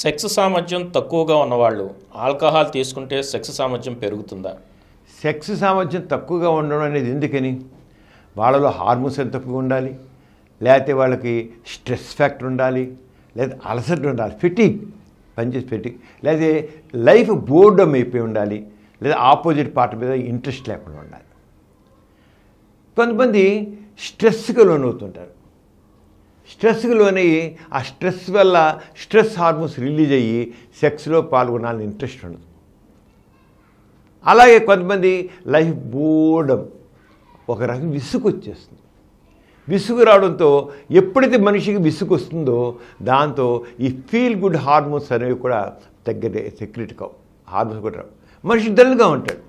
Sex సామర్థ్యం తక్కువగా ఉన్నవాళ్ళు ఆల్కహాల్ తీసుకుంటే సెక్స్ సామర్థ్యం పెరుగుతుందా సెక్స్ సామర్థ్యం తక్కువగా ఉండడం అనేది ఎందుకని వాళ్ళలో హార్మోన్స్ ఎంత తక్కువగా ఉండాలి లేకపోతే వాళ్ళకి స్ట్రెస్ ఫ్యాక్టర్ ఉండాలి లేదా అలసట ఉండాలి ఫిటిక్ పనిచేసి ఫిటిక్ లేదా లైఫ్ బోర్డమ్ అయిపోయి ఉండాలి లేదా ఆపోజిట్ పార్ట్ మీద ఇంట్రెస్ట్ లేకుండా ఉండాలి కొంతమంది స్ట్రెస్కి లోనవుతుంటారు స్ట్రెస్కి లోనయ్యి ఆ స్ట్రెస్ వల్ల స్ట్రెస్ హార్మోన్స్ రిలీజ్ అయ్యి సెక్స్లో పాల్గొనాలని ఇంట్రెస్ట్ ఉండదు అలాగే కొంతమంది లైఫ్ బోర్డమ్ ఒక రకం విసుగు వచ్చేస్తుంది విసుగు రావడంతో ఎప్పుడైతే మనిషికి విసుగు వస్తుందో దాంతో ఈ ఫీల్ గుడ్ హార్మోన్స్ అనేవి కూడా తగ్గదే సెక్రెట్ కావు హార్మోన్స్ కూడా రావు మనిషి డల్గా ఉంటాడు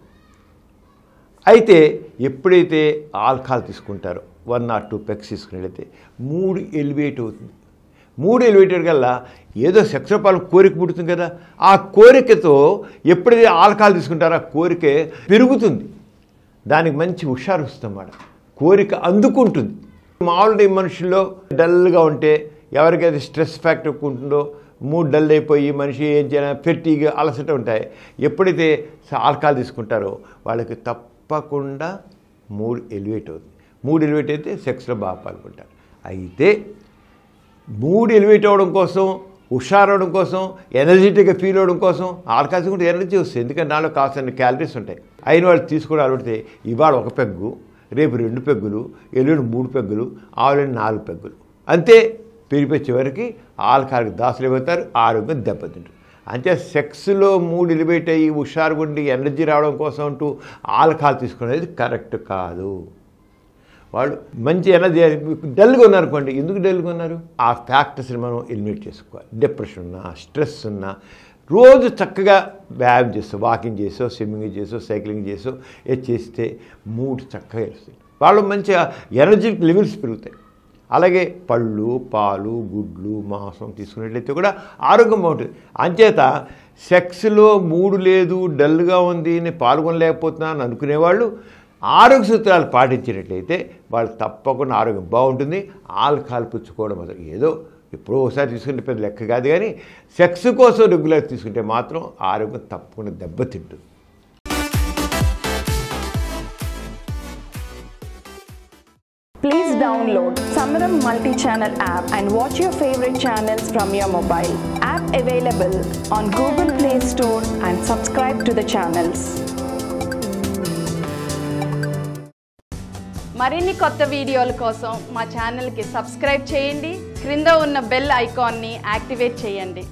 అయితే ఎప్పుడైతే ఆల్కహాల్ తీసుకుంటారో వన్ ఆర్ టూ పెక్స్ తీసుకున్నట్లయితే మూడు ఎలివేట్ అవుతుంది మూడు ఎలివేటెడ్ కల్లా ఏదో సెక్సోపాల్ కోరిక పుడుతుంది కదా ఆ కోరికతో ఎప్పుడైతే ఆల్కహాల్ తీసుకుంటారో ఆ కోరిక పెరుగుతుంది దానికి మంచి హుషారు వస్తుందన్నమాట కోరిక అందుకుంటుంది మామూలు మనుషుల్లో డల్గా ఉంటే ఎవరికైతే స్ట్రెస్ ఫ్యాక్టర్ ఎక్కువ ఉంటుందో మూడు డల్ అయిపోయి మనిషి ఏం చేయాలి ఫెట్టిగా అలసట ఉంటాయి ఎప్పుడైతే ఆల్కహాల్ తీసుకుంటారో వాళ్ళకి తప్పకుండా మూడు ఎలివేట్ అవుతుంది మూడు ఎలివేట్ అయితే సెక్స్లో బాగా పాల్గొంటారు అయితే మూడు ఎలివేట్ అవ్వడం కోసం హుషారవడం కోసం ఎనర్జెటిక్గా ఫీల్ అవ్వడం కోసం ఆల్కహాల్ తీసుకుంటే ఎనర్జీ వస్తుంది ఎందుకంటే నాలో కావాల్సిన క్యాలరీస్ ఉంటాయి అయిన వాళ్ళు తీసుకోవడం అలవాడితే ఇవాళ ఒక పెగ్గు రేపు రెండు పెగ్గులు ఎల్లుండి మూడు పెగ్గులు ఆవులని నాలుగు పెగ్గులు అంతే పెరిగిపోయి చివరికి ఆల్కహాల్కి దాసులు అయిపోతారు ఆరోగ్యం దెబ్బతింటారు అంటే సెక్స్లో మూడు ఎలివేట్ అయ్యి హుషారుగుండి ఎనర్జీ రావడం కోసం అంటూ ఆల్కహాల్ తీసుకునేది కరెక్ట్ కాదు వాళ్ళు మంచి ఎనర్జీ డల్గా ఉన్నారనుకోండి ఎందుకు డల్గా ఉన్నారు ఆ ఫ్యాక్టర్స్ని మనం ఎలిమినేట్ చేసుకోవాలి డిప్రెషన్ ఉన్నా స్ట్రెస్ ఉన్నా రోజు చక్కగా వ్యాయామం చేస్తూ వాకింగ్ చేసో స్విమ్మింగ్ చేసో సైక్లింగ్ చేసో ఇది చేస్తే మూడు చక్కగా వేస్తాయి వాళ్ళు మంచిగా ఎనర్జీ లెవెల్స్ పెరుగుతాయి అలాగే పళ్ళు పాలు గుడ్లు మాంసం తీసుకున్నట్లయితే కూడా ఆరోగ్యం బాగుంటుంది అంచేత సెక్స్లో మూడు లేదు డల్గా ఉంది నేను పాల్గొనలేకపోతున్నాను అనుకునేవాళ్ళు ఆరోగ్య సూత్రాలు పాటించినట్లయితే వాళ్ళు తప్పకుండా ఆరోగ్యం బాగుంటుంది ఆల్కహాల్ పుచ్చుకోవడం అసలు ఏదో ఎప్పుడో ఒకసారి తీసుకుంటే పెద్ద లెక్క కాదు కానీ సెక్స్ కోసం రెగ్యులర్ తీసుకుంటే మాత్రం ఆరోగ్యం తప్పకుండా దెబ్బతింటుంది Please download Samaram multi-channel app and watch your favorite channels from your mobile. App available on Google Play Store and subscribe to the channels. మరిన్ని కొత్త వీడియోల కోసం మా ఛానల్కి సబ్స్క్రైబ్ చేయండి క్రింద ఉన్న బెల్ ఐకాన్ని యాక్టివేట్ చేయండి